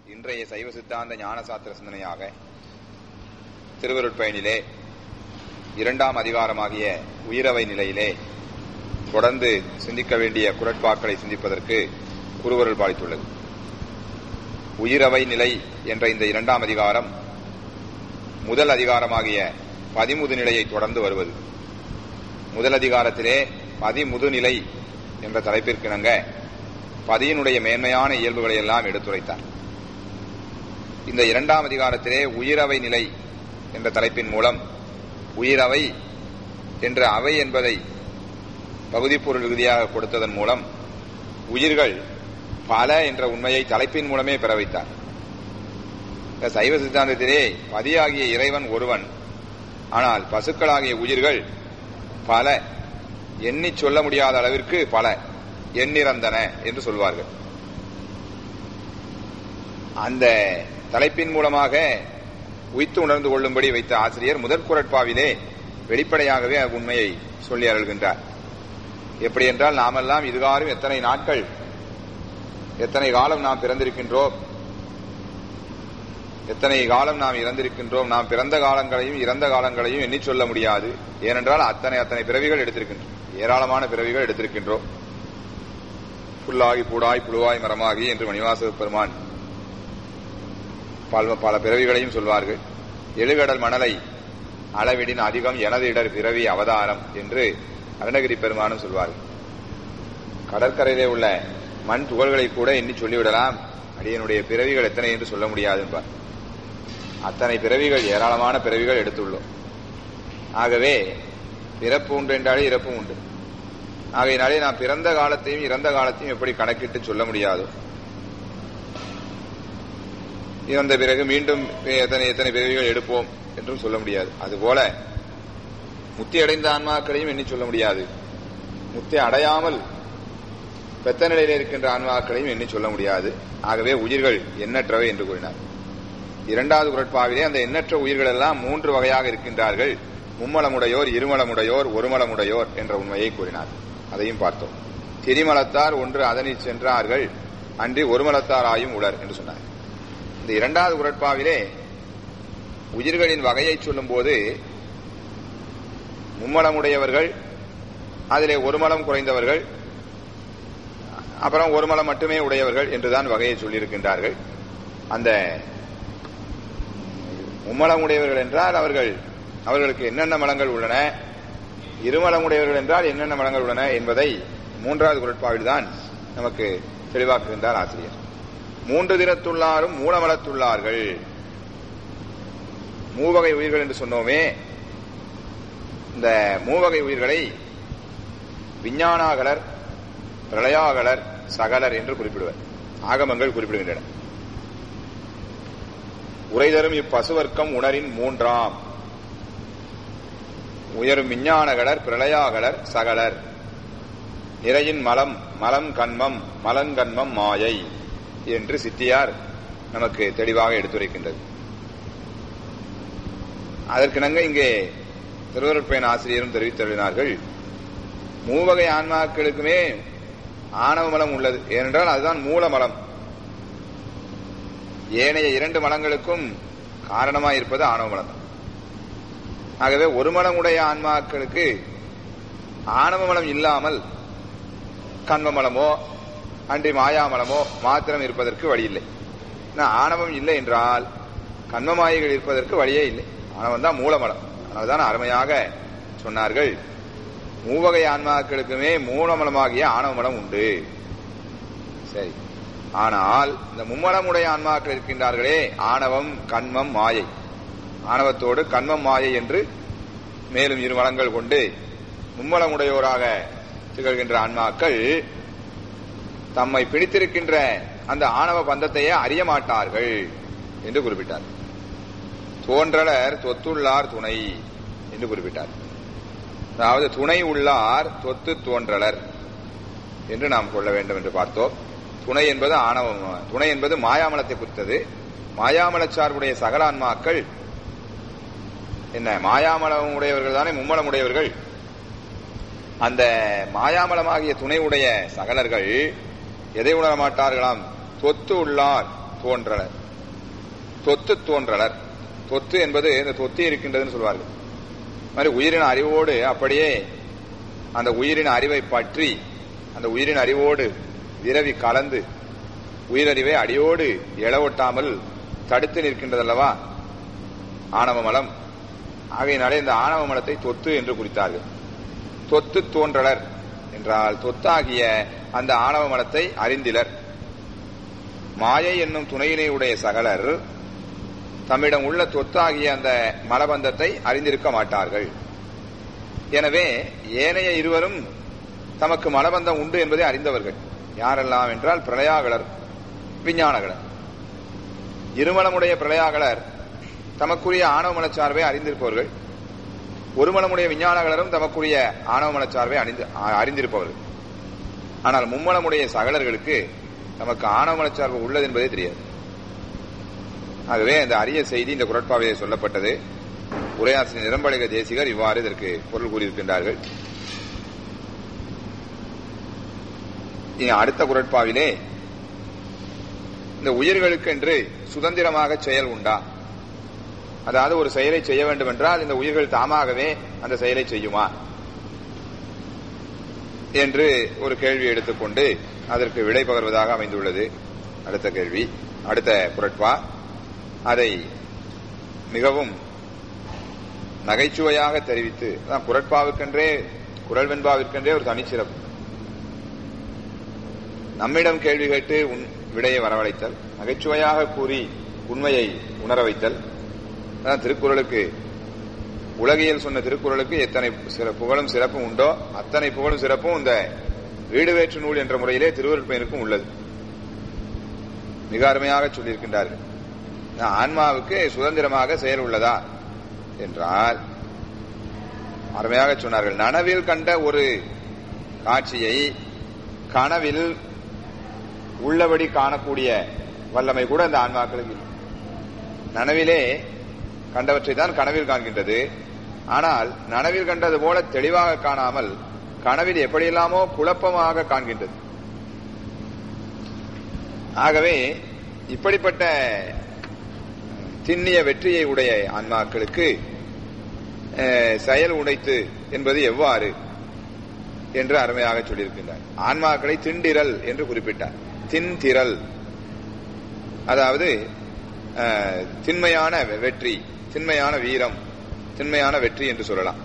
இன்றைய சைவ சித்தாந்த ஞானசாத்திர சிந்தனையாக திருவருட்பயனிலே இரண்டாம் அதிகாரமாகிய உயிரவை நிலையிலே தொடர்ந்து சிந்திக்க வேண்டிய குரட்பாக்களை சிந்திப்பதற்கு குருவருள் பாலித்துள்ளது உயிரவை நிலை என்ற இந்த இரண்டாம் அதிகாரம் முதல் அதிகாரமாகிய பதிமுது நிலையை தொடர்ந்து வருவது முதல் அதிகாரத்திலே பதிமுதுநிலை என்ற தலைப்பிற்கிணங்க பதியினுடைய மேன்மையான இயல்புகளை எல்லாம் எடுத்துரைத்தார் இந்த இரண்டாம் அதிகாரத்திலே உயிரவை நிலை என்ற தலைப்பின் மூலம் உயிரவை என்ற அவை என்பதை பகுதிப்பொருள் ரீதியாக கொடுத்ததன் மூலம் உயிர்கள் பல என்ற உண்மையை தலைப்பின் மூலமே பெற வைத்தார் இந்த சைவ சித்தாந்தத்திலே பதியாகிய இறைவன் ஒருவன் ஆனால் பசுக்களாகிய உயிர்கள் பல எண்ணி சொல்ல முடியாத அளவிற்கு பல எண்ணிறந்தன என்று சொல்வார்கள் அந்த தலைப்பின் மூலமாக உய்த்து உணர்ந்து கொள்ளும்படி வைத்த ஆசிரியர் முதற் குரட்பாவிலே வெளிப்படையாகவே உண்மையை சொல்லி அருள்கின்றார் எப்படி என்றால் நாமெல்லாம் இதுகாரும் எத்தனை நாட்கள் எத்தனை காலம் நாம் பிறந்திருக்கின்றோம் எத்தனை காலம் நாம் இறந்திருக்கின்றோம் நாம் பிறந்த காலங்களையும் இறந்த காலங்களையும் எண்ணி சொல்ல முடியாது ஏனென்றால் அத்தனை அத்தனை பிறவிகள் எடுத்திருக்கின்றோம் ஏராளமான பிறவிகள் எடுத்திருக்கின்றோம் புல்லாகி பூடாய் புழுவாய் மரமாகி என்று மணிவாச பெருமான் பல பல பிறவிகளையும் சொல்வார்கள் எழுகடல் மணலை அளவிடின் அதிகம் எனது இடர் பிறவி அவதாரம் என்று அருணகிரி பெருமானும் சொல்வார்கள் கடற்கரையிலே உள்ள மண் துகள்களை கூட எண்ணி சொல்லிவிடலாம் அடியனுடைய பிறவிகள் எத்தனை என்று சொல்ல முடியாது என்பார் அத்தனை பிறவிகள் ஏராளமான பிறவிகள் எடுத்துள்ளோம் ஆகவே பிறப்பு உண்டு என்றாலே இறப்பு உண்டு ஆகையினாலே நாம் பிறந்த காலத்தையும் இறந்த காலத்தையும் எப்படி கணக்கிட்டு சொல்ல முடியாதோ இறந்த பிறகு மீண்டும் எத்தனை எத்தனை பிறவிகள் எடுப்போம் என்றும் சொல்ல முடியாது அதுபோல முத்தி அடைந்த ஆன்மாக்களையும் எண்ணி சொல்ல முடியாது முத்தி அடையாமல் பெத்த நிலையில் இருக்கின்ற ஆன்மாக்களையும் எண்ணி சொல்ல முடியாது ஆகவே உயிர்கள் எண்ணற்றவை என்று கூறினார் இரண்டாவது குரட்பாவிலே அந்த எண்ணற்ற உயிர்கள் எல்லாம் மூன்று வகையாக இருக்கின்றார்கள் மும்மலமுடையோர் இருமலமுடையோர் ஒருமலமுடையோர் என்ற உண்மையை கூறினார் அதையும் பார்த்தோம் திரிமலத்தார் ஒன்று அதனில் சென்றார்கள் அன்றி ஒருமலத்தார் ஆயும் உளர் என்று சொன்னார் இந்த இரண்டாவது குரட்பாவிலே உயிர்களின் வகையை சொல்லும் போது மும்மலமுடையவர்கள் அதிலே ஒரு மலம் குறைந்தவர்கள் அப்புறம் ஒரு மலம் மட்டுமே உடையவர்கள் என்றுதான் வகையை சொல்லியிருக்கின்றார்கள் அந்த மும்மலம் உடையவர்கள் என்றால் அவர்கள் அவர்களுக்கு என்னென்ன மலங்கள் உள்ளன இருமலம் உடையவர்கள் என்றால் என்னென்ன மலங்கள் உள்ளன என்பதை மூன்றாவது குரட்பாவில் தான் நமக்கு தெளிவாக்குகின்றார் ஆசிரியர் மூன்று தினத்துள்ளாரும் மூலமலத்துள்ளார்கள் மூவகை உயிர்கள் என்று சொன்னோமே இந்த மூவகை உயிர்களை விஞ்ஞானாகலர் பிரளயாகலர் சகலர் என்று குறிப்பிடுவர் ஆகமங்கள் குறிப்பிடுகின்றன உரைதரும் இப்பசுவர்க்கம் உணரின் மூன்றாம் உயரும் விஞ்ஞானகலர் பிரளயாகலர் சகலர் நிறையின் மலம் மலம் கண்மம் மலங்கண்மம் மாயை என்று சித்தியார் நமக்கு தெளிவாக எடுத்துரைக்கின்றது அதற்கிணங்க இங்கே திருவருட்பயன் ஆசிரியரும் தெரிவித்துள்ளார்கள் மூவகை ஆன்மாக்களுக்குமே ஆணவ மலம் உள்ளது ஏனென்றால் அதுதான் மூலமலம் ஏனைய இரண்டு மலங்களுக்கும் காரணமாக இருப்பது ஆணவ மலம் ஆகவே ஒரு மலமுடைய ஆன்மாக்களுக்கு ஆணவ மலம் இல்லாமல் கண்மமலமோ அன்றி மாயாமலமோ மாத்திரம் இருப்பதற்கு வழி இல்லை ஆணவம் இல்லை என்றால் கண்மமாயிகள் இருப்பதற்கு வழியே இல்லை ஆணவம் தான் மூலமலம் அதனால்தான் அருமையாக சொன்னார்கள் மூவகை ஆன்மாக்களுக்குமே மூலமலமாகிய ஆணவமலம் உண்டு சரி ஆனால் இந்த மும்மலமுடைய ஆன்மாக்கள் இருக்கின்றார்களே ஆணவம் கண்மம் மாயை ஆணவத்தோடு கண்மம் மாயை என்று மேலும் இரு மலங்கள் கொண்டு மும்மலமுடையோராக திகழ்கின்ற ஆன்மாக்கள் தம்மை பிடித்திருக்கின்ற அந்த ஆணவ பந்தத்தையே அறிய மாட்டார்கள் என்று குறிப்பிட்டார் தோன்றலர் தொத்துள்ளார் துணை என்று குறிப்பிட்டார் அதாவது துணை உள்ளார் தொத்து தோன்றலர் என்று நாம் கொள்ள வேண்டும் என்று பார்த்தோம் துணை என்பது ஆணவம் துணை என்பது மாயாமலத்தை குறித்தது மாயாமல சார்புடைய சகலான்மாக்கள் என்ன மாயாமலம் உடையவர்கள் தானே மும்மலம் உடையவர்கள் அந்த மாயாமலமாகிய துணை உடைய சகலர்கள் எதை உணர மாட்டார்களாம் தொத்து உள்ளார் தோன்றலர் தொத்து தோன்றலர் தொத்து என்பது இந்த தொத்து இருக்கின்றதுன்னு சொல்வார்கள் மாதிரி உயிரின அறிவோடு அப்படியே அந்த உயிரின் அறிவை பற்றி அந்த உயிரின் அறிவோடு விரவி கலந்து உயிரறிவை அடியோடு எழவொட்டாமல் தடுத்து நிற்கின்றதல்லவா ஆணவ மலம் ஆகையினாலே இந்த ஆணவ மலத்தை தொத்து என்று குறித்தார்கள் தொத்து தோன்றலர் என்றால் தொத்தாகிய அந்த ஆணவ மலத்தை அறிந்திலர் மாயை என்னும் துணையினை உடைய சகலர் தம்மிடம் உள்ள தொத்தாகிய அந்த மலபந்தத்தை அறிந்திருக்க மாட்டார்கள் எனவே ஏனைய இருவரும் தமக்கு மலபந்தம் உண்டு என்பதை அறிந்தவர்கள் யாரெல்லாம் என்றால் பிரளயாகலர் விஞ்ஞானகலர் இருமலமுடைய பிரளயாகலர் தமக்குரிய ஆணவ மனச்சார்பை அறிந்திருப்பவர்கள் ஒருமலமுடைய விஞ்ஞானகலரும் தமக்குரிய ஆணவ மனச்சார்பை அறிந்து அறிந்திருப்பவர்கள் ஆனால் மும்மலமுடைய சகலர்களுக்கு நமக்கு ஆணவ மனச்சார்பு உள்ளது என்பதே தெரியாது ஆகவே இந்த அரிய செய்தி இந்த குரட்பாவிலே சொல்லப்பட்டது உரையாசிரியர் நிரம்பழக தேசிகர் இவ்வாறு இதற்கு பொருள் கூறியிருக்கின்றார்கள் இனி அடுத்த குரட்பாவிலே இந்த உயிர்களுக்கு என்று சுதந்திரமாக செயல் உண்டா அதாவது ஒரு செயலை செய்ய வேண்டும் என்றால் இந்த உயிர்கள் தாமாகவே அந்த செயலை செய்யுமா என்று ஒரு கேள்வி எடுத்துக்கொண்டு அதற்கு விடை பகர்வதாக அமைந்துள்ளது அடுத்த கேள்வி அடுத்த குரட்பா அதை மிகவும் நகைச்சுவையாக தெரிவித்து அதான் குரட்பாவுக்கென்றே குரல் வெண்பாவிற்கென்றே ஒரு தனிச்சிறப்பு நம்மிடம் கேள்வி கேட்டு உன் விடையை வரவழைத்தல் நகைச்சுவையாக கூறி உண்மையை உணர வைத்தல் அதான் திருக்குறளுக்கு உலகியல் சொன்ன திருக்குறளுக்கு எத்தனை சில புகழும் சிறப்பும் உண்டோ அத்தனை புகழும் சிறப்பும் இந்த வீடு வேற்று நூல் என்ற முறையிலே திருவருட்பயனுக்கும் உள்ளது மிக அருமையாக சொல்லியிருக்கின்றார்கள் ஆன்மாவுக்கு சுதந்திரமாக செயல் உள்ளதா என்றால் அருமையாக சொன்னார்கள் நனவில் கண்ட ஒரு காட்சியை கனவில் உள்ளபடி காணக்கூடிய வல்லமை கூட அந்த ஆன்மாக்களுக்கு நனவிலே கண்டவற்றை தான் கனவில் காண்கின்றது ஆனால் நனவில் கண்டது போல தெளிவாக காணாமல் கனவில் எப்படியெல்லாமோ குழப்பமாக காண்கின்றது ஆகவே இப்படிப்பட்ட திண்ணிய வெற்றியை உடைய ஆன்மாக்களுக்கு செயல் உடைத்து என்பது எவ்வாறு என்று அருமையாக சொல்லியிருக்கின்றார் ஆன்மாக்களை திண்டிரல் என்று குறிப்பிட்டார் தின்திரல் அதாவது திண்மையான வெற்றி திண்மையான வீரம் திண்மையான வெற்றி என்று சொல்லலாம்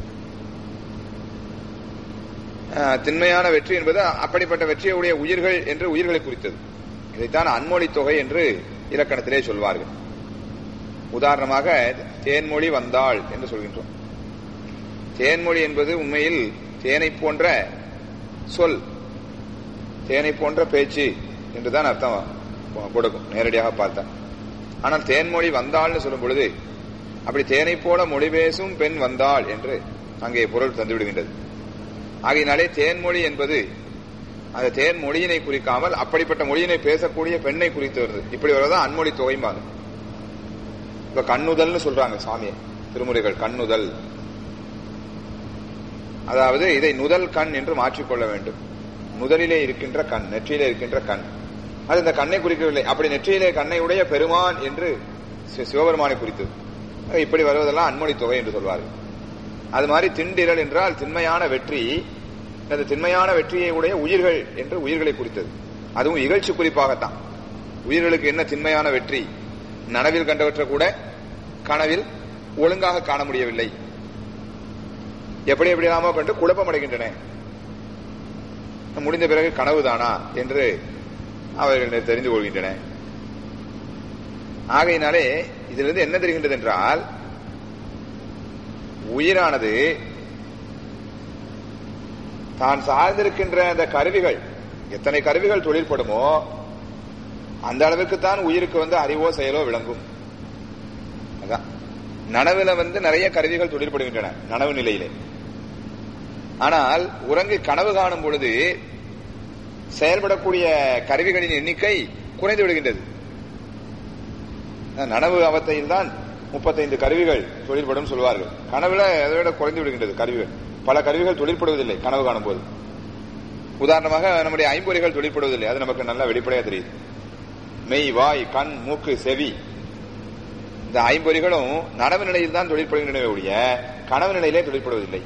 திண்மையான வெற்றி என்பது அப்படிப்பட்ட வெற்றியுடைய உயிர்கள் என்று உயிர்களை குறித்தது இதைத்தான் அன்மொழி தொகை என்று இலக்கணத்திலே சொல்வார்கள் உதாரணமாக தேன்மொழி வந்தாள் என்று சொல்கின்றோம் தேன்மொழி என்பது உண்மையில் தேனை போன்ற சொல் தேனை போன்ற பேச்சு என்றுதான் அர்த்தம் கொடுக்கும் நேரடியாக பார்த்தா ஆனால் தேன்மொழி வந்தாள்னு சொல்லும் பொழுது அப்படி தேனை போல மொழி பேசும் பெண் வந்தாள் என்று அங்கே பொருள் தந்துவிடுகின்றது ஆகையினாலே தேன்மொழி என்பது அந்த தேன் மொழியினை குறிக்காமல் அப்படிப்பட்ட மொழியினை பேசக்கூடிய பெண்ணை குறித்து வருது இப்படி வரதான் அன்மொழி தொகைம்பாங்க இப்ப கண்ணுதல்னு சொல்றாங்க சாமியை திருமுறைகள் கண்ணுதல் அதாவது இதை நுதல் கண் என்று மாற்றிக்கொள்ள வேண்டும் முதலிலே இருக்கின்ற கண் நெற்றியிலே இருக்கின்ற கண் அது இந்த கண்ணை குறிக்கவில்லை அப்படி நெற்றியிலே கண்ணை உடைய பெருமான் என்று சிவபெருமானை குறித்தது இப்படி வருவதெல்லாம் அன்மொழி தொகை என்று சொல்வார்கள் அது மாதிரி திண்டிரல் என்றால் திண்மையான வெற்றி அந்த திண்மையான வெற்றியை உடைய உயிர்கள் என்று உயிர்களை குறித்தது அதுவும் இகழ்ச்சி குறிப்பாகத்தான் உயிர்களுக்கு என்ன திண்மையான வெற்றி நனவில் கண்டவற்றை கூட கனவில் ஒழுங்காக காண முடியவில்லை எப்படி எப்படி நாம கண்டு குழப்பமடைகின்றன முடிந்த பிறகு கனவுதானா என்று அவர்கள் தெரிந்து கொள்கின்றன ஆகையினாலே இதிலிருந்து என்ன தெரிகின்றது என்றால் உயிரானது தான் சார்ந்திருக்கின்ற அந்த கருவிகள் எத்தனை கருவிகள் தொழிற்படுமோ அந்த அளவுக்கு தான் உயிருக்கு வந்து அறிவோ செயலோ விளங்கும் அதான் நனவுல வந்து நிறைய கருவிகள் தொழிற்படுகின்றன நனவு நிலையிலே ஆனால் உறங்கு கனவு காணும் பொழுது செயல்படக்கூடிய கருவிகளின் எண்ணிக்கை குறைந்து விடுகின்றது நனவு அவத்தையில் தான் முப்பத்தைந்து கருவிகள் தொழிற்படும் சொல்வார்கள் கனவுல அதை விட குறைந்து விடுகின்றது கருவிகள் பல கருவிகள் தொழிற்படுவதில்லை கனவு காணும் போது உதாரணமாக நம்முடைய ஐம்பொறிகள் தொழிற்படுவதில்லை அது நமக்கு நல்லா வெளிப்படையா தெரியுது மெய் வாய் கண் மூக்கு செவி இந்த ஐம்பொறிகளும் நனவு நிலையில் தான் தொழிற்படுகின்றன ஒழிய கனவு நிலையிலே தொழிற்படுவதில்லை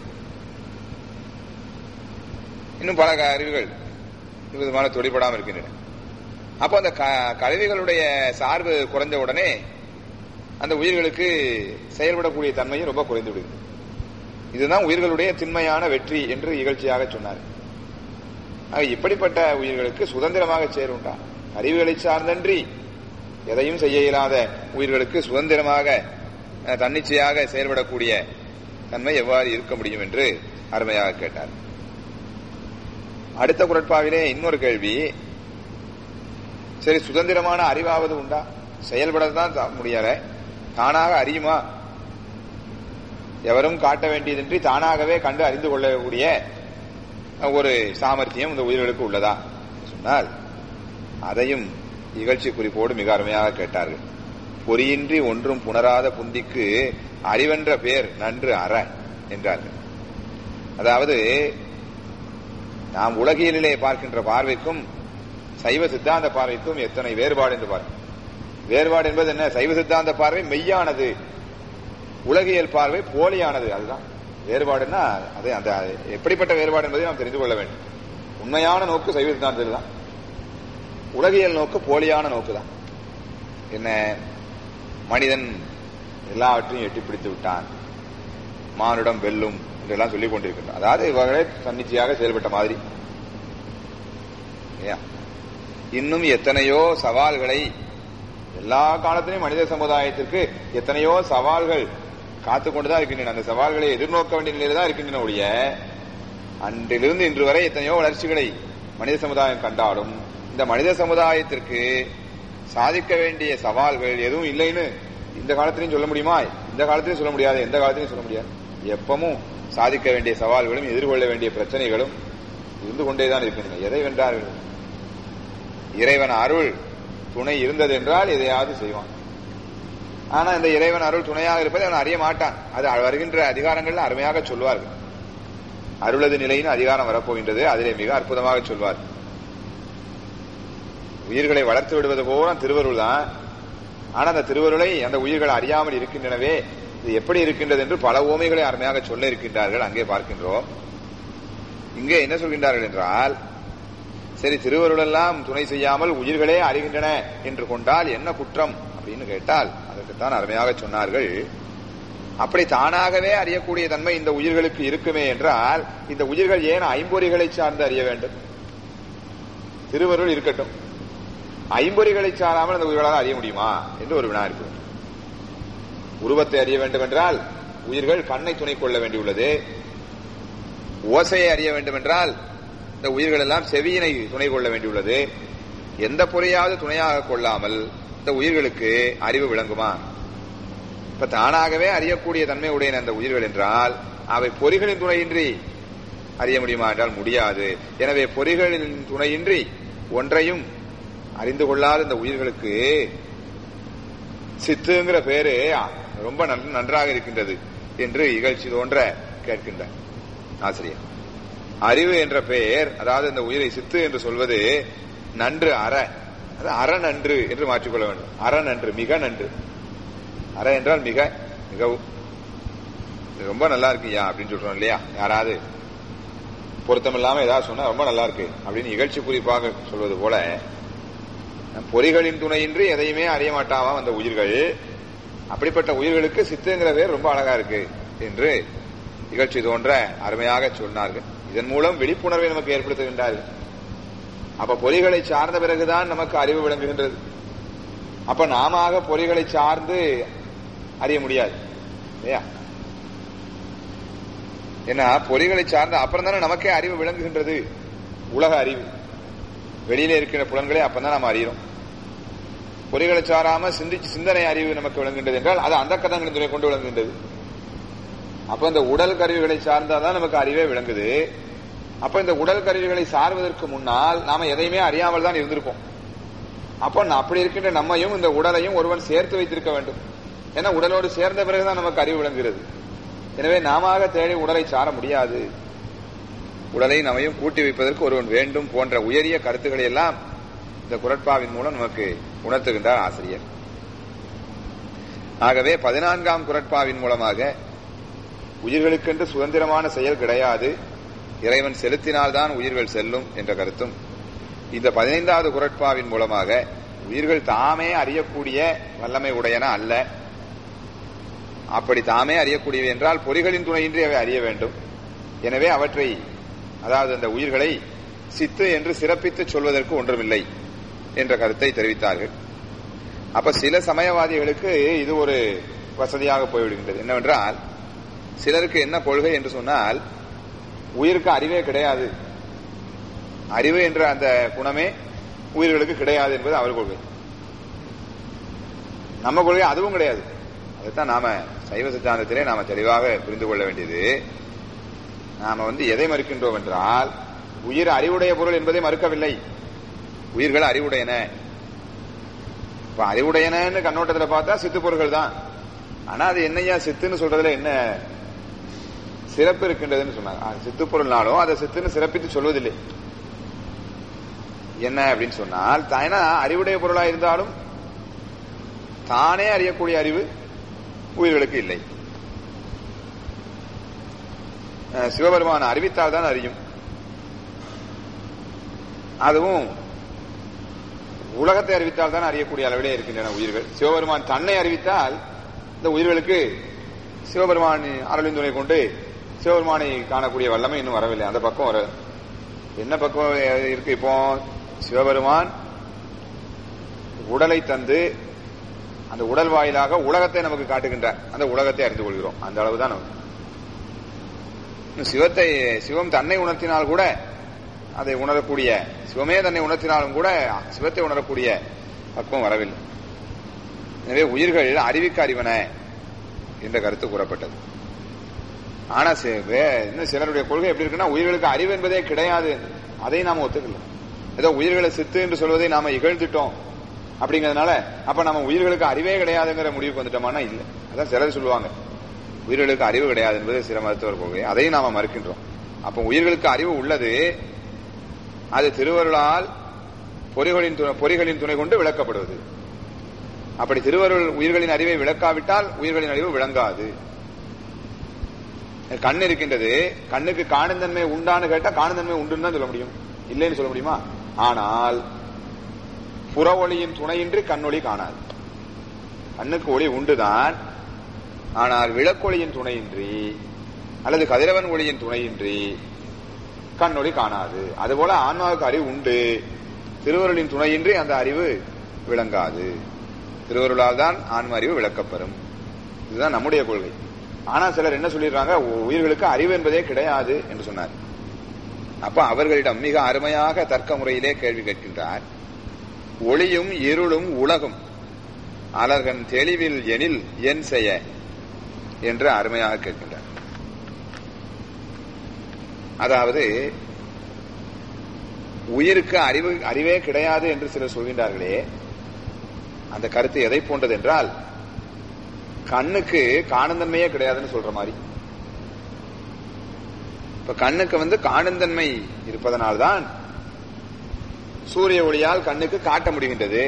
இன்னும் பல அறிவுகள் விதமான தொழிற்படாமல் இருக்கின்றன அப்போ அந்த கருவிகளுடைய சார்பு குறைஞ்ச உடனே அந்த உயிர்களுக்கு செயல்படக்கூடிய தன்மையும் ரொம்ப குறைந்து விடுகிறது இதுதான் உயிர்களுடைய திண்மையான வெற்றி என்று இகழ்ச்சியாக சொன்னார் இப்படிப்பட்ட உயிர்களுக்கு சுதந்திரமாக சேருண்டா அறிவுகளை சார்ந்தன்றி எதையும் செய்ய இயலாத உயிர்களுக்கு சுதந்திரமாக தன்னிச்சையாக செயல்படக்கூடிய தன்மை எவ்வாறு இருக்க முடியும் என்று அருமையாக கேட்டார் அடுத்த குரட்பாவிலே இன்னொரு கேள்வி சரி சுதந்திரமான அறிவாவது உண்டா செயல்படத்தான் முடியல தானாக அறியுமா எவரும் காட்ட வேண்டியதின்றி தானாகவே கண்டு அறிந்து கொள்ளக்கூடிய ஒரு சாமர்த்தியம் இந்த உயிர்களுக்கு உள்ளதா சொன்னால் அதையும் இகழ்ச்சி குறிப்போடு மிக அருமையாக கேட்டார்கள் பொறியின்றி ஒன்றும் புணராத புந்திக்கு அறிவென்ற பேர் நன்று அற என்றார்கள் அதாவது நாம் உலகியலிலே பார்க்கின்ற பார்வைக்கும் சைவ சித்தாந்த பார்வைக்கும் எத்தனை வேறுபாடு என்று பார்க்க வேறுபாடு என்பது என்ன சைவ சித்தாந்த பார்வை மெய்யானது உலகியல் பார்வை போலியானது அதுதான் வேறுபாடுன்னா அது அந்த எப்படிப்பட்ட வேறுபாடு என்பதை நாம் தெரிந்து கொள்ள வேண்டும் உண்மையான நோக்கு சைவ சித்தாந்தத்தில் தான் உலகியல் நோக்கு போலியான நோக்கு தான் என்ன மனிதன் எல்லாவற்றையும் எட்டி பிடித்து விட்டான் மானுடம் வெல்லும் என்றெல்லாம் சொல்லிக் கொண்டிருக்கின்றான் அதாவது இவர்களே தன்னிச்சையாக செயல்பட்ட மாதிரி இன்னும் எத்தனையோ சவால்களை எல்லா காலத்திலும் மனித சமுதாயத்திற்கு எத்தனையோ சவால்கள் காத்து கொண்டுதான் இருக்கின்றன அந்த சவால்களை எதிர்நோக்க வேண்டிய நிலையில தான் இருக்கின்றன ஒழிய அன்றிலிருந்து இன்று வரை எத்தனையோ வளர்ச்சிகளை மனித சமுதாயம் கண்டாலும் இந்த மனித சமுதாயத்திற்கு சாதிக்க வேண்டிய சவால்கள் எதுவும் இல்லைன்னு இந்த காலத்திலையும் சொல்ல முடியுமா இந்த காலத்திலையும் சொல்ல முடியாது எந்த காலத்திலையும் சொல்ல முடியாது எப்பவும் சாதிக்க வேண்டிய சவால்களும் எதிர்கொள்ள வேண்டிய பிரச்சனைகளும் இருந்து கொண்டேதான் இருக்கின்றன எதை வென்றார்கள் இறைவன் அருள் துணை இருந்தது என்றால் எதையாவது செய்வான் ஆனா இந்த இறைவன் அருள் துணையாக இருப்பதை அவன் அறிய மாட்டான் அது வருகின்ற அதிகாரங்கள்ல அருமையாக சொல்வார்கள் அருளது நிலையின் அதிகாரம் வரப்போகின்றது அதிலே மிக அற்புதமாக சொல்வார் உயிர்களை வளர்த்து விடுவது போல திருவருள் தான் ஆனா அந்த திருவருளை அந்த உயிர்கள் அறியாமல் இருக்கின்றனவே இது எப்படி இருக்கின்றது என்று பல ஓமைகளை அருமையாக சொல்ல இருக்கின்றார்கள் அங்கே பார்க்கின்றோம் இங்கே என்ன சொல்கின்றார்கள் என்றால் சரி திருவருள் எல்லாம் துணை செய்யாமல் உயிர்களே அறிகின்றன என்று கொண்டால் என்ன குற்றம் அப்படின்னு கேட்டால் அதற்குத்தான் அருமையாக சொன்னார்கள் அப்படி தானாகவே அறியக்கூடிய தன்மை இந்த உயிர்களுக்கு இருக்குமே என்றால் இந்த உயிர்கள் ஏன் ஐம்பொறிகளை சார்ந்து அறிய வேண்டும் திருவருள் இருக்கட்டும் ஐம்பொறிகளை சாராமல் அந்த உயிர்களால் அறிய முடியுமா என்று ஒரு வினா இருக்கு உருவத்தை அறிய வேண்டும் என்றால் உயிர்கள் கண்ணை துணை கொள்ள வேண்டியுள்ளது ஓசையை அறிய வேண்டும் என்றால் இந்த உயிர்கள் எல்லாம் செவியினை துணை கொள்ள வேண்டியுள்ளது எந்த பொறையாவது துணையாக கொள்ளாமல் இந்த உயிர்களுக்கு அறிவு விளங்குமா இப்ப தானாகவே அறியக்கூடிய தன்மை உடைய அந்த உயிர்கள் என்றால் அவை பொறிகளின் துணையின்றி அறிய முடியுமா என்றால் முடியாது எனவே பொறிகளின் துணையின்றி ஒன்றையும் அறிந்து கொள்ளாத இந்த உயிர்களுக்கு சித்துங்கிற பேரு ரொம்ப நன்றாக இருக்கின்றது என்று இகழ்ச்சி தோன்ற கேட்கின்றார் ஆசிரியர் அறிவு என்ற பெயர் அதாவது இந்த உயிரை சித்து என்று சொல்வது நன்று அற அது அற நன்று என்று மாற்றிக்கொள்ள வேண்டும் அற நன்று மிக நன்று அற என்றால் மிக மிகவும் ரொம்ப நல்லா இருக்குயா அப்படின்னு சொல்றோம் இல்லையா யாராவது பொருத்தம் இல்லாம ஏதாவது சொன்னா ரொம்ப நல்லா இருக்கு அப்படின்னு இகழ்ச்சி குறிப்பாக சொல்வது போல பொறிகளின் துணையின்றி எதையுமே அறிய மாட்டாவாம் அந்த உயிர்கள் அப்படிப்பட்ட உயிர்களுக்கு சித்துங்கிற பேர் ரொம்ப அழகா இருக்கு என்று நிகழ்ச்சி தோன்ற அருமையாக சொன்னார்கள் இதன் மூலம் விழிப்புணர்வை நமக்கு ஏற்படுத்துகின்றார்கள் அப்ப பொறிகளை சார்ந்த பிறகுதான் நமக்கு அறிவு விளங்குகின்றது அப்ப நாம பொறிகளை சார்ந்து அறிய முடியாது இல்லையா ஏன்னா பொறிகளை சார்ந்த அப்புறம் தானே நமக்கே அறிவு விளங்குகின்றது உலக அறிவு வெளியில இருக்கிற புலன்களை அப்பதான் நாம் அறிகிறோம் பொறிகளை சாராம சிந்திச்சு சிந்தனை அறிவு நமக்கு விளங்குகின்றது என்றால் அது அந்த கதங்களின் துணை கொண்டு விளங்குகின்றது அப்ப இந்த உடல் கருவிகளை சார்ந்தாதான் நமக்கு அறிவே விளங்குது அப்ப இந்த உடல் கருவிகளை சார்வதற்கு முன்னால் நாம எதையுமே அறியாமல் தான் இருந்திருப்போம் அப்போ அப்படி இருக்கின்ற நம்மையும் இந்த உடலையும் ஒருவன் சேர்த்து வைத்திருக்க வேண்டும் ஏன்னா உடலோடு சேர்ந்த பிறகுதான் நமக்கு அறிவு விளங்குகிறது எனவே நாம தேடி உடலை சார முடியாது உடலை நம்மையும் கூட்டி வைப்பதற்கு ஒருவன் வேண்டும் போன்ற உயரிய கருத்துக்களை எல்லாம் இந்த குரட்பாவின் மூலம் நமக்கு உணர்த்துகின்றார் ஆசிரியர் ஆகவே பதினான்காம் குரட்பாவின் மூலமாக உயிர்களுக்கென்று சுதந்திரமான செயல் கிடையாது இறைவன் செலுத்தினால்தான் உயிர்கள் செல்லும் என்ற கருத்தும் இந்த பதினைந்தாவது குரட்பாவின் மூலமாக உயிர்கள் தாமே அறியக்கூடிய வல்லமை உடையன அல்ல அப்படி தாமே அறியக்கூடியவை என்றால் பொறிகளின் துணையின்றி அவை அறிய வேண்டும் எனவே அவற்றை அதாவது அந்த உயிர்களை சித்து என்று சிறப்பித்து சொல்வதற்கு ஒன்றுமில்லை என்ற கருத்தை தெரிவித்தார்கள் அப்ப சில சமயவாதிகளுக்கு இது ஒரு வசதியாக போய்விடுகின்றது என்னவென்றால் சிலருக்கு என்ன கொள்கை என்று சொன்னால் உயிருக்கு அறிவே கிடையாது அறிவு என்ற அந்த குணமே உயிர்களுக்கு கிடையாது என்பது அவர் கொள்கை நம்ம கொள்கை அதுவும் கிடையாது அதைத்தான் நாம சைவ சித்தாந்தத்திலே நாம தெளிவாக புரிந்து கொள்ள வேண்டியது நாம வந்து எதை மறுக்கின்றோம் என்றால் உயிர் அறிவுடைய பொருள் என்பதை மறுக்கவில்லை உயிர்கள் அறிவுடையன இப்ப அறிவுடையனன்னு கண்ணோட்டத்துல பார்த்தா சித்து பொருள்கள் தான் ஆனா அது என்னையா சித்துன்னு சொல்றதுல என்ன சிறப்பு இருக்கின்றதுன்னு சொன்னாங்க சித்து பொருள்னாலும் அதை சித்துன்னு சிறப்பித்து சொல்வதில்லை என்ன அப்படின்னு சொன்னால் ஏன்னா அறிவுடைய பொருளா இருந்தாலும் தானே அறியக்கூடிய அறிவு உயிர்களுக்கு இல்லை சிவபெருமான அறிவித்தால் தான் அறியும் அதுவும் உலகத்தை அறிவித்தால் தான் அறியக்கூடிய அளவிலே இருக்கின்றன உயிர்கள் சிவபெருமான் தன்னை அறிவித்தால் இந்த உயிர்களுக்கு சிவபெருமான் அருளின் துணை கொண்டு சிவபெருமானை காணக்கூடிய வல்லமை இன்னும் வரவில்லை அந்த பக்கம் வர என்ன பக்கம் இருக்கு இப்போ சிவபெருமான் உடலை தந்து அந்த உடல் வாயிலாக உலகத்தை நமக்கு காட்டுகின்றார் அந்த உலகத்தை அறிந்து கொள்கிறோம் அந்த அளவுதான் நமக்கு சிவத்தை சிவம் தன்னை உணர்த்தினால் கூட அதை உணரக்கூடிய சிவமே தன்னை உணர்த்தினாலும் கூட சிவத்தை உணரக்கூடிய பக்குவம் வரவில்லை எனவே உயிர்கள் அறிவிக்க அறிவன என்ற கருத்து கூறப்பட்டது ஆனா இன்னும் சிலருடைய கொள்கை எப்படி இருக்குன்னா உயிர்களுக்கு அறிவு என்பதே கிடையாது அதை நாம ஒத்துக்கல ஏதோ உயிர்களை சித்து என்று சொல்வதை நாம இகழ்ந்துட்டோம் அப்படிங்கறதுனால அப்ப நம்ம உயிர்களுக்கு அறிவே கிடையாதுங்கிற முடிவுக்கு வந்துட்டோமானா இல்ல அதான் சிலர் சொல்லுவாங்க உயிர்களுக்கு அறிவு கிடையாது என்பது சில மருத்துவர் கொள்கை அதையும் நாம மறுக்கின்றோம் அப்ப உயிர்களுக்கு அறிவு உள்ளது அது திருவருளால் பொறிகளின் துணை பொறிகளின் துணை கொண்டு விளக்கப்படுவது அப்படி திருவருள் உயிர்களின் அறிவை விளக்காவிட்டால் உயிர்களின் அறிவு விளங்காது கண் இருக்கின்றது கண்ணுக்கு காணும் தன்மை உண்டான்னு கேட்டா காணும் தன்மை உண்டுன்னு தான் சொல்ல முடியும் இல்லைன்னு சொல்ல முடியுமா ஆனால் புற ஒளியின் துணையின்றி கண்ணொளி காணாது கண்ணுக்கு ஒளி உண்டுதான் ஆனால் விளக்கொளியின் துணையின்றி அல்லது கதிரவன் ஒளியின் துணையின்றி கண்ணொளி காணாது அதுபோல ஆன்மாவுக்கு அறிவு உண்டு திருவருளின் துணையின்றி அந்த அறிவு விளங்காது திருவருளால் தான் ஆன்ம அறிவு விளக்கப்பெறும் இதுதான் நம்முடைய கொள்கை ஆனா சிலர் என்ன சொல்லிடுறாங்க உயிர்களுக்கு அறிவு என்பதே கிடையாது என்று சொன்னார் அப்ப அவர்களிடம் மிக அருமையாக தர்க்க முறையிலே கேள்வி கேட்கின்றார் ஒளியும் இருளும் உலகும் அலர்கன் தெளிவில் எனில் என் செய்ய என்று அருமையாக கேட்கின்றார் அதாவது உயிருக்கு அறிவு அறிவே கிடையாது என்று சிலர் சொல்கின்றார்களே அந்த கருத்து எதை போன்றது என்றால் கண்ணுக்கு காணுந்தன்மையே கிடையாதுன்னு சொல்ற மாதிரி இப்ப கண்ணுக்கு வந்து காணுந்தன்மை இருப்பதனால்தான் சூரிய ஒளியால் கண்ணுக்கு காட்ட முடிகின்றது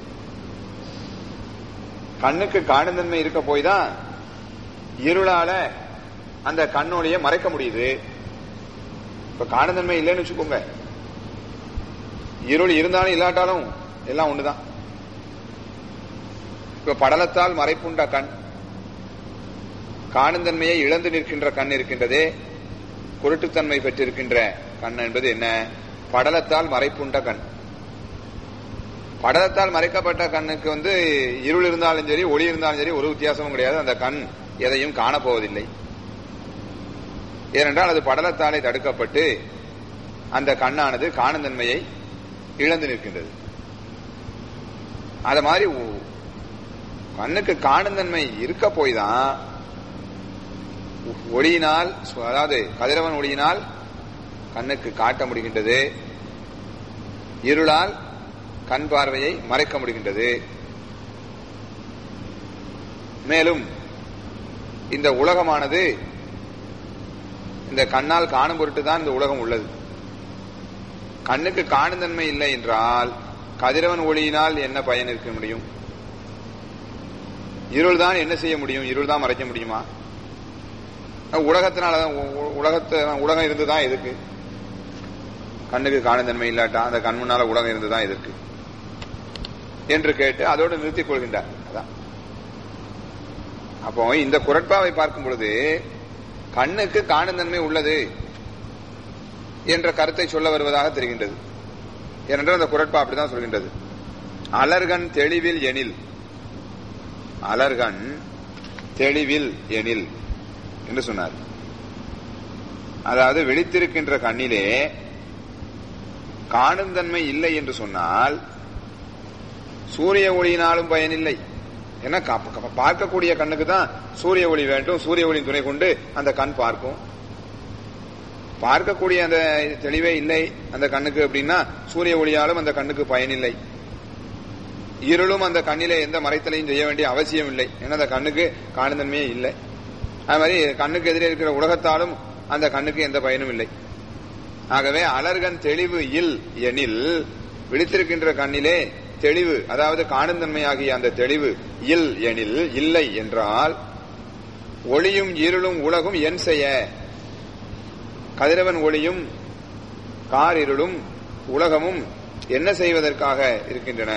கண்ணுக்கு காணுந்தன்மை இருக்க போய் தான் இருளால அந்த கண்ணொளியை மறைக்க முடியுது இப்ப காணுந்தன்மை இல்லைன்னு வச்சுக்கோங்க இருள் இருந்தாலும் இல்லாட்டாலும் எல்லாம் ஒண்ணுதான் இப்ப படலத்தால் மறைப்புண்ட கண் காணுந்தன்மையை இழந்து நிற்கின்ற கண் இருக்கின்றதே குருட்டுத்தன்மை பெற்றிருக்கின்ற கண் என்பது என்ன படலத்தால் மறைப்புண்ட கண் படலத்தால் மறைக்கப்பட்ட கண்ணுக்கு வந்து இருள் இருந்தாலும் சரி ஒளி இருந்தாலும் சரி ஒரு வித்தியாசமும் கிடையாது அந்த கண் எதையும் காணப்போவதில்லை ஏனென்றால் அது படலத்தாலே தடுக்கப்பட்டு அந்த கண்ணானது காணுந்தன்மையை இழந்து நிற்கின்றது அது மாதிரி கண்ணுக்கு காணுந்தன்மை இருக்க போய் தான் ஒளியினால் அதாவது கதிரவன் ஒளியினால் கண்ணுக்கு காட்ட முடிகின்றது இருளால் கண் பார்வையை மறைக்க முடிகின்றது மேலும் இந்த உலகமானது இந்த கண்ணால் காணும் பொருட்டு தான் இந்த உலகம் உள்ளது கண்ணுக்கு காணும் தன்மை இல்லை என்றால் கதிரவன் ஒளியினால் என்ன பயன் இருக்க முடியும் இருள் தான் என்ன செய்ய முடியும் இருள் தான் மறைக்க முடியுமா உலகத்தினாலதான் உலகத்தை உலகம் இருந்துதான் எதுக்கு கண்ணுக்கு காணும் தன்மை இல்லாட்டா அந்த கண் முன்னால உலகம் இருந்துதான் எதற்கு என்று கேட்டு அதோடு நிறுத்திக் கொள்கின்றார் அதான் அப்போ இந்த குரட்பாவை பார்க்கும் பொழுது கண்ணுக்கு காணும் தன்மை உள்ளது என்ற கருத்தை சொல்ல வருவதாக தெரிகின்றது ஏனென்றால் அந்த குரட்பா அப்படிதான் சொல்கின்றது அலர்கன் தெளிவில் எனில் அலர்கன் தெளிவில் எனில் என்று சொன்னார் அதாவது விழித்திருக்கின்ற கண்ணிலே காணும் தன்மை இல்லை என்று சொன்னால் சூரிய ஒளியினாலும் பயனில்லை ஏன்னா பார்க்கக்கூடிய கண்ணுக்கு தான் சூரிய ஒளி வேண்டும் சூரிய ஒளியின் துணை கொண்டு அந்த கண் பார்க்கும் பார்க்கக்கூடிய அந்த தெளிவே இல்லை அந்த கண்ணுக்கு அப்படின்னா சூரிய ஒளியாலும் அந்த கண்ணுக்கு பயனில்லை இருளும் அந்த கண்ணிலே எந்த மறைத்தலையும் செய்ய வேண்டிய அவசியம் இல்லை ஏன்னா அந்த கண்ணுக்கு காணும் தன்மையே இல்லை அது மாதிரி கண்ணுக்கு எதிரே இருக்கிற உலகத்தாலும் அந்த கண்ணுக்கு எந்த பயனும் இல்லை ஆகவே அலர்கன் தெளிவு இல் எனில் விழித்திருக்கின்ற கண்ணிலே தெளிவு அதாவது காணும் தன்மையாகிய அந்த தெளிவு இல் எனில் இல்லை என்றால் ஒளியும் இருளும் உலகும் என் செய்ய கதிரவன் ஒளியும் கார் இருளும் உலகமும் என்ன செய்வதற்காக இருக்கின்றன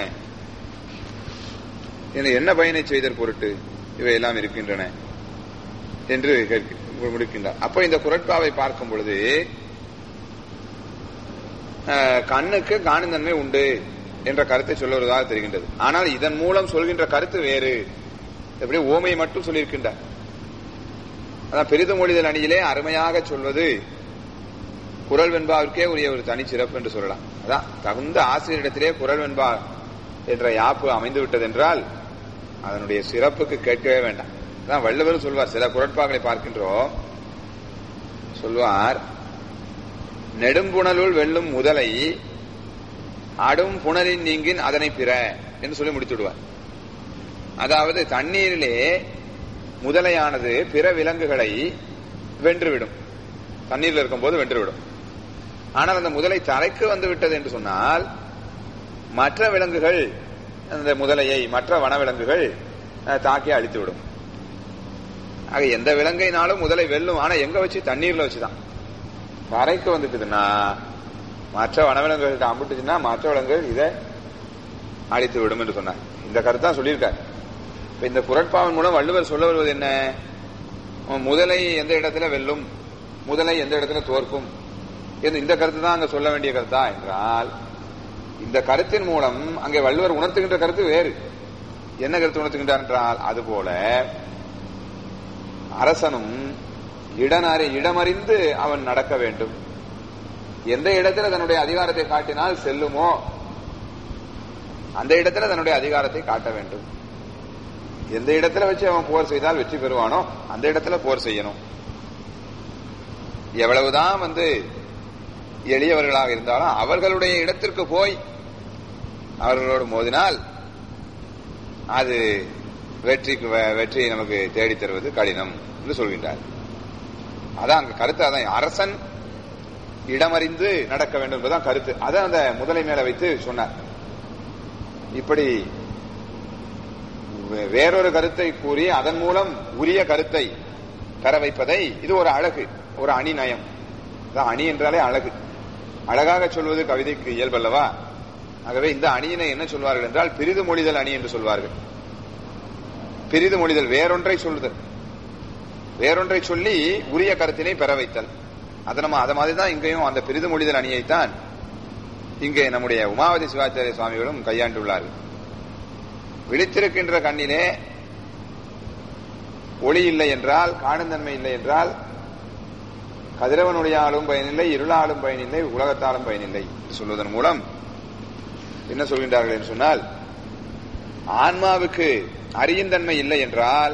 என்ன பயனை செய்தற் பொருட்டு இவையெல்லாம் இருக்கின்றன என்று முடிக்கின்றார் அப்ப இந்த குரட்பாவை பார்க்கும் பொழுது கண்ணுக்கு காணும் தன்மை உண்டு என்ற கருத்தை சொல்லுவதாக தெரிகின்றது ஆனால் இதன் மூலம் சொல்கின்ற கருத்து வேறு எப்படி ஓமை மட்டும் சொல்லியிருக்கின்றார் அதான் பெரிதுமொழிதல் அணியிலே அருமையாக சொல்வது குரல் வெண்பாவிற்கே உரிய ஒரு தனி சிறப்பு என்று சொல்லலாம் அதான் தகுந்த ஆசிரியரிடத்திலே குரல் வெண்பா என்ற யாப்பு அமைந்து விட்டது என்றால் அதனுடைய சிறப்புக்கு கேட்கவே வேண்டாம் அதான் வள்ளுவர் சொல்வார் சில குரட்பாக்களை பார்க்கின்றோம் சொல்வார் நெடும்புணலுள் வெல்லும் முதலை அடும் புனலின் நீங்கின் அதனை பிற என்று சொல்லி முடித்து விடுவார் அதாவது தண்ணீரிலே முதலையானது பிற விலங்குகளை வென்றுவிடும் தண்ணீரில் இருக்கும்போது வென்றுவிடும் ஆனால் அந்த முதலை தரைக்கு வந்து விட்டது என்று சொன்னால் மற்ற விலங்குகள் அந்த முதலையை மற்ற வனவிலங்குகள் தாக்கி அழித்துவிடும் ஆக எந்த விலங்கைனாலும் முதலை வெல்லும் ஆனா எங்க வச்சு தண்ணீர்ல வச்சுதான் கரைக்கு வந்துட்டுதுன்னா மற்ற வனவிலங்குகள்கிட்ட அம்பிட்டுச்சுன்னா மற்ற விலங்குகள் இதை அழித்து விடும் என்று சொன்னார் இந்த கருத்தான் சொல்லியிருக்கார் இப்ப இந்த குரட்பாவின் மூலம் வள்ளுவர் சொல்ல வருவது என்ன முதலை எந்த இடத்துல வெல்லும் முதலை எந்த இடத்துல தோற்கும் இந்த கருத்து தான் அங்க சொல்ல வேண்டிய கருத்தா என்றால் இந்த கருத்தின் மூலம் அங்கே வள்ளுவர் உணர்த்துகின்ற கருத்து வேறு என்ன கருத்து உணர்த்துகின்றார் என்றால் அதுபோல அரசனும் இடனறி இடமறிந்து அவன் நடக்க வேண்டும் எந்த இடத்துல தன்னுடைய அதிகாரத்தை காட்டினால் செல்லுமோ அந்த இடத்துல தன்னுடைய அதிகாரத்தை காட்ட வேண்டும் எந்த இடத்துல வச்சு அவன் போர் செய்தால் வெற்றி பெறுவானோ அந்த இடத்துல போர் செய்யணும் எவ்வளவுதான் வந்து எளியவர்களாக இருந்தாலும் அவர்களுடைய இடத்திற்கு போய் அவர்களோடு மோதினால் அது வெற்றிக்கு வெற்றியை நமக்கு தேடித் தருவது கடினம் என்று சொல்கின்றார் அதான் அங்க கருத்து அதான் அரசன் இடமறிந்து நடக்க வேண்டும் என்பதுதான் கருத்து அதை அந்த முதலை மேல வைத்து சொன்னார் இப்படி வேறொரு கருத்தை கூறி அதன் மூலம் உரிய கருத்தை பெற வைப்பதை இது ஒரு அழகு ஒரு அணி நயம் அணி என்றாலே அழகு அழகாக சொல்வது கவிதைக்கு இயல்பல்லவா ஆகவே இந்த அணியினை என்ன சொல்வார்கள் என்றால் பிரிது மொழிதல் அணி என்று சொல்வார்கள் பிரிது மொழிதல் வேறொன்றை சொல்லுதல் வேறொன்றை சொல்லி உரிய கருத்தினை பெற வைத்தல் அதை நம்ம அதை மாதிரி தான் இங்கேயும் அந்த பிரிது மொழிதல் அணியைத்தான் இங்கே நம்முடைய உமாவதி சிவாச்சாரிய சுவாமிகளும் கையாண்டுள்ளார்கள் விழித்திருக்கின்ற கண்ணிலே ஒளி இல்லை என்றால் காணுந்தன்மை இல்லை என்றால் கதிரவனுடையாலும் பயனில்லை இருளாலும் பயனில்லை உலகத்தாலும் பயனில்லை என்று சொல்வதன் மூலம் என்ன சொல்கின்றார்கள் என்று சொன்னால் ஆன்மாவுக்கு அறியுந்தன்மை இல்லை என்றால்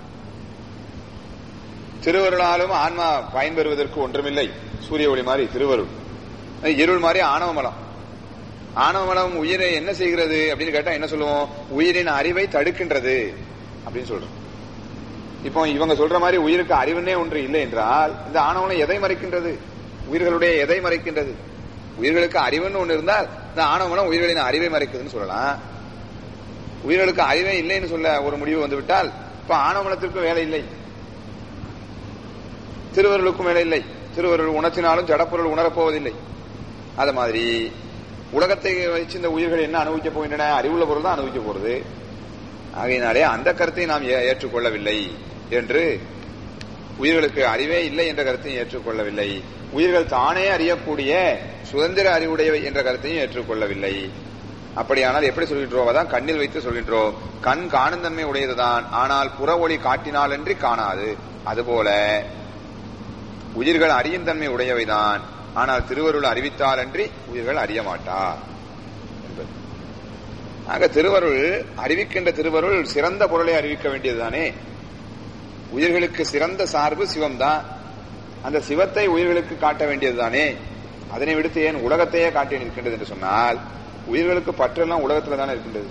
திருவருளாலும் ஆன்மா பயன்பெறுவதற்கு ஒன்றுமில்லை சூரிய ஒளி மாதிரி திருவருள் இருள் மாதிரி ஆணவமலம் ஆணவமலம் உயிரை என்ன செய்கிறது அப்படின்னு கேட்டா என்ன சொல்லுவோம் உயிரின் அறிவை தடுக்கின்றது அப்படின்னு சொல்றோம் இப்போ இவங்க சொல்ற மாதிரி உயிருக்கு அறிவுன்னே ஒன்று இல்லை என்றால் இந்த ஆணவனம் எதை மறைக்கின்றது உயிர்களுடைய எதை மறைக்கின்றது உயிர்களுக்கு அறிவுன்னு ஒண்ணு இருந்தால் இந்த ஆணவமலம் உயிர்களின் அறிவை மறைக்குதுன்னு சொல்லலாம் உயிர்களுக்கு அறிவே இல்லைன்னு சொல்ல ஒரு முடிவு வந்து விட்டால் இப்ப ஆணவமலத்திற்கும் வேலை இல்லை திருவருளுக்கும் வேலை இல்லை திருவருள் உணர்த்தினாலும் ஜடப்பொருள் உணரப்போவதில்லை அது மாதிரி உலகத்தை வச்சு இந்த உயிர்கள் என்ன அனுபவிக்க போகின்றன அறிவுள்ள பொருள் தான் அனுபவிக்க போறது ஆகையினாலே அந்த கருத்தை நாம் ஏ- ஏற்றுக்கொள்ளவில்லை என்று உயிர்களுக்கு அறிவே இல்லை என்ற கருத்தையும் ஏற்றுக்கொள்ளவில்லை உயிர்கள் தானே அறியக்கூடிய சுதந்திர அறிவுடையவை என்ற கருத்தையும் ஏற்றுக்கொள்ளவில்லை அப்படியானால் எப்படி சொல்கின்றோம் அதான் கண்ணில் வைத்து சொல்கின்றோம் கண் காணும் தன்மை உடையதுதான் ஆனால் புற ஒளி காட்டினாலன்றி காணாது அதுபோல உயிர்கள் அறியும் தன்மை உடையவைதான் ஆனால் திருவருள் அறிவித்தாலன்றி உயிர்கள் அறிய மாட்டார் என்பது ஆக திருவருள் அறிவிக்கின்ற திருவருள் சிறந்த பொருளை அறிவிக்க வேண்டியதுதானே உயிர்களுக்கு சிறந்த சார்பு சிவம்தான் அந்த சிவத்தை உயிர்களுக்கு காட்ட வேண்டியதுதானே அதனை விடுத்து ஏன் உலகத்தையே காட்டி நிற்கின்றது என்று சொன்னால் உயிர்களுக்கு பற்றெல்லாம் உலகத்துல தானே இருக்கின்றது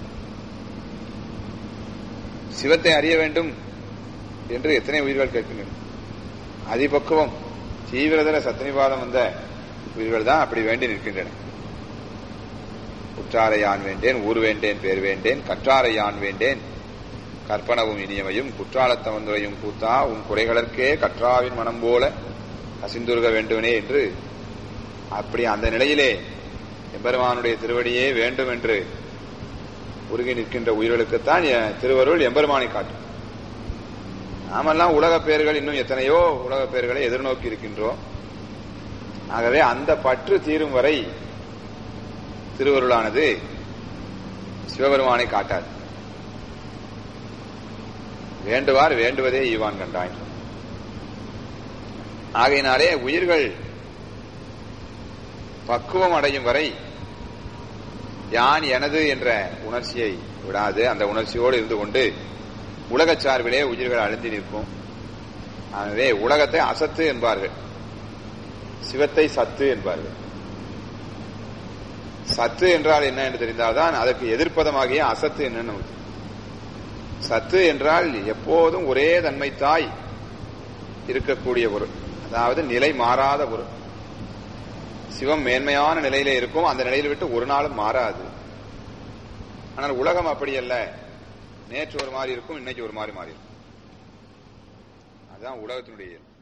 சிவத்தை அறிய வேண்டும் என்று எத்தனை உயிர்கள் கேட்கின்றன அதிபக்குவம் தீவிரதர சத்தனிவாதம் வந்த உயிர்கள் தான் அப்படி வேண்டி நிற்கின்றன உற்றாரை யான் வேண்டேன் ஊர் வேண்டேன் பேர் வேண்டேன் கற்றாரை யான் வேண்டேன் கற்பனவும் இனியமையும் குற்றாலத்தமந்துரையும் கூத்தா உன் குறைகளற்கே கற்றாவின் மனம் போல கசிந்துருக வேண்டுவனே என்று அப்படி அந்த நிலையிலே எம்பெருமானுடைய திருவடியே வேண்டும் என்று உருகி நிற்கின்ற உயிர்களுக்குத்தான் எ- திருவருள் எம்பெருமானை காட்டும் நாமெல்லாம் உலக பேர்கள் இன்னும் எத்தனையோ உலக பேர்களை எதிர்நோக்கி இருக்கின்றோம் ஆகவே அந்த பற்று தீரும் வரை திருவருளானது சிவபெருமானை காட்டாது வேண்டுவார் வேண்டுவதே ஈவான் கண்டான் ஆகையினாலே உயிர்கள் பக்குவம் அடையும் வரை யான் எனது என்ற உணர்ச்சியை விடாது அந்த உணர்ச்சியோடு இருந்து கொண்டு உலகச் சார்பிலே உயிர்கள் அழுந்தி நிற்கும் ஆகவே உலகத்தை அசத்து என்பார்கள் சிவத்தை சத்து என்பார்கள் சத்து என்றால் என்ன என்று தெரிந்தால்தான் அதற்கு எதிர்ப்பதமாகிய அசத்து என்னன்னு நமக்கு தெரியும். சத்து என்றால் எப்போதும் ஒரே தன்மை தாய் இருக்கக்கூடிய பொருள் அதாவது நிலை மாறாத பொருள் சிவம் மேன்மையான நிலையிலே இருக்கும் அந்த நிலையில விட்டு ஒரு நாளும் மாறாது ஆனால் உலகம் அப்படி அல்ல நேற்று ஒரு மாதிரி இருக்கும் இன்னைக்கு ஒரு மாதிரி மாறி இருக்கும் அதுதான் உலகத்தினுடைய இயல்பு.